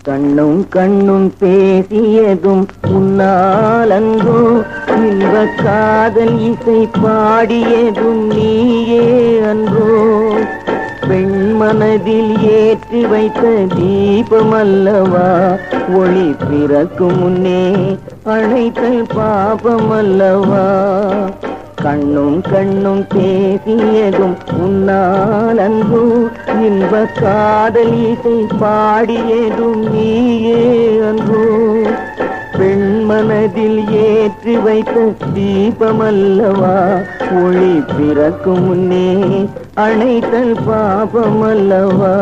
கண்ணும் கண்ணும் பேசியதும் உன்னாலன்றோ இன்ப காதல் இசை பாடியதும் நீயே அன்றோ பெண்மனதில் ஏற்றி வைத்த தீபம் அல்லவா ஒளி பிறக்கும் முன்னே அழைத்தல் பாபம் அல்லவா கண்ணும் கண்ணும் பேசியதும் உன்னால் அன்பு இன்ப காதல் இசை பாடியதும் நீயே அன்பு பெண்மனதில் ஏற்றி வைத்த தீபமல்லவா ஒளி பிறக்கும் முன்னே அணைத்தல் பாபமல்லவா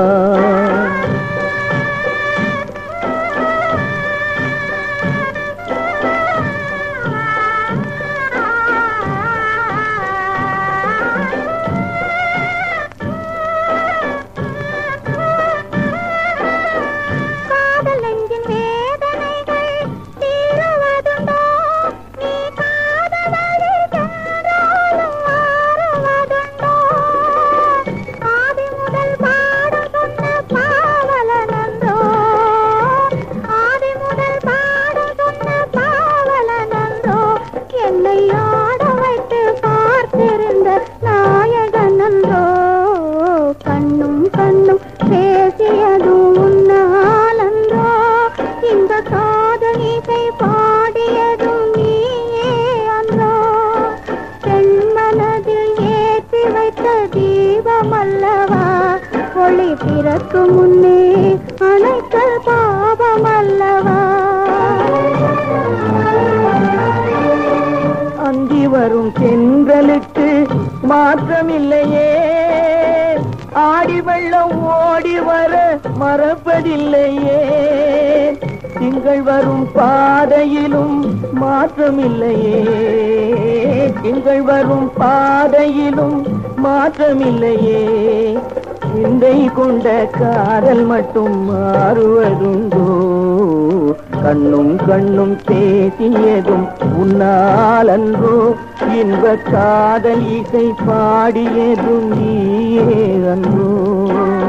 காதல் நெஞ்சின் வேதனைகள் தீருவதுண்டோ நீ காதலில் சென்றாலும் மாறுவதுண்டோ ஆதி முதல் பாடம் சொன்ன பாவலனன்றோ ஆதி முதல் பாடம் சொன்ன பாவலனன்றோ என்னை ஆட வைத்து பார்த்திருந்த நாயகன் அன்றோ கண்ணும் கண்ணும் பேசியதும் உன்னால் அன்றோ இந்த காதலிசை பாடியதும் நீயே அன்றோ பெண்மனதில் ஏற்றி வைத்த தீபம் அல்லவா ஒளி பிறக்கும் முன்னே அணைத்தல் பாபம் அல்லவா அந்தி வரும் தென்றலுக்கு மாற்றமில்லையே ஆடி வெள்ளம் ஓடி வர மறப்பதில்லையே திங்கள் வரும் பாதையிலும் மாற்றமில்லையே திங்கள் வரும் பாதையிலும் மாற்றமில்லையே சிந்தை கொண்ட காதல் மட்டும் மாறுவதுண்டோ கண்ணும் கண்ணும் பேசியதும் உன்னால் அன்றோ இன்ப காதல் இசை பாடியதும் நீயே அன்றோ